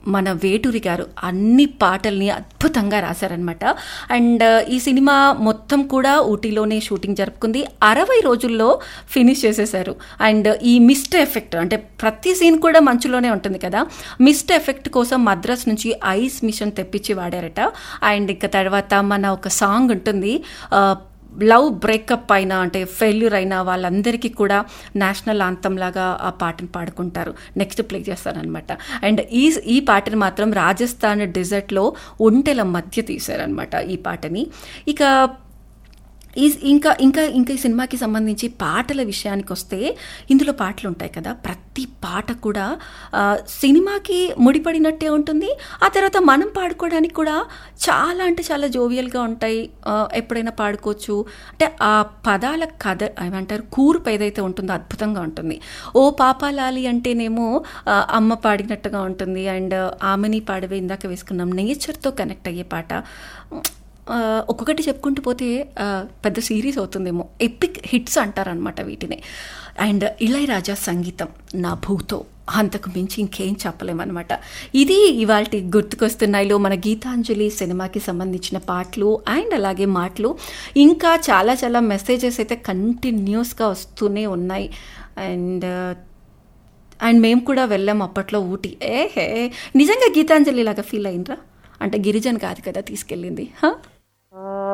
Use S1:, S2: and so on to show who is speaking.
S1: మన వేటూరి గారు అన్ని పాటల్ని అద్భుతంగా రాశారనమాట అండ్ ఈ సినిమా మొత్తం కూడా ఊటీలోనే షూటింగ్ జరుపుకుంది అరవై రోజుల్లో ఫినిష్ చేసేసారు అండ్ ఈ మిస్ట్ ఎఫెక్ట్ అంటే ప్రతి సీన్ కూడా మంచులోనే ఉంటుంది కదా మిస్ట్ ఎఫెక్ట్ కోసం మద్రాస్ నుంచి ఐస్ మిషన్ తెప్పించి వాడారట అండ్ ఇక తర్వాత మన ఒక సాంగ్ ఉంటుంది ఆ, లవ్ బ్రేకప్ అయిన అంటే ఫెయిల్యూర్ అయిన వాళ్ళందరికీ కూడా నేషనల్ ఆంతం లాగా ఆ పాటను పాడుకుంటారు నెక్స్ట్ ప్లే చేస్తారనమాట అండ్ ఈ ఈ పాటను మాత్రం రాజస్థాన్ డెజర్ట్లో ఒంటెల మధ్య తీశారనమాట ఈ పాటని ఇక ఈ ఇంకా ఇంకా ఇంకా ఈ సినిమాకి సంబంధించి పాటల విషయానికి వస్తే ఇందులో పాటలు ఉంటాయి కదా ప్రతి పాట కూడా ఆ, సినిమాకి ముడిపడినట్టే ఉంటుంది ఆ తర్వాత మనం పాడుకోవడానికి కూడా చాలా అంటే చాలా జోవియల్గా ఉంటాయి ఆ, ఎప్పుడైనా పాడుకోవచ్చు అంటే ఆ పదాల కథ ఏమంటారు కూర్పు ఏదైతే ఉంటుందో అద్భుతంగా ఉంటుంది ఓ పాపాలాలి అంటేనేమో ఆ, అమ్మ పాడినట్టుగా ఉంటుంది అండ్ ఆమెని పాడవే ఇందాక వేసుకున్నాం నేచర్తో కనెక్ట్ అయ్యే పాట ఆ, ఒక్కొక్కటి చెప్పుకుంటూ పోతే ఆ, పెద్ద సిరీస్ అవుతుందేమో ఎపిక్ హిట్స్ అంటారనమాట వీటిని అండ్ ఇళయరాజా సంగీతం నా భూతో అంతకు మించి ఇంకేం చెప్పలేమన్నమాట ఇది ఇవాళ గుర్తుకొస్తున్నాయిలో మన గీతాంజలి సినిమాకి సంబంధించిన పాటలు అండ్ అలాగే మాటలు ఇంకా చాలా చాలా మెసేజెస్ అయితే కంటిన్యూస్గా వస్తూనే ఉన్నాయి అండ్ అండ్ మేము కూడా వెళ్ళాం అప్పట్లో ఊటీ ఏ హే నిజంగా గీతాంజలి లాగా ఫీల్ అయిండ్రా అంటే గిరిజన్ కాదు కదా తీసుకెళ్ళింది హా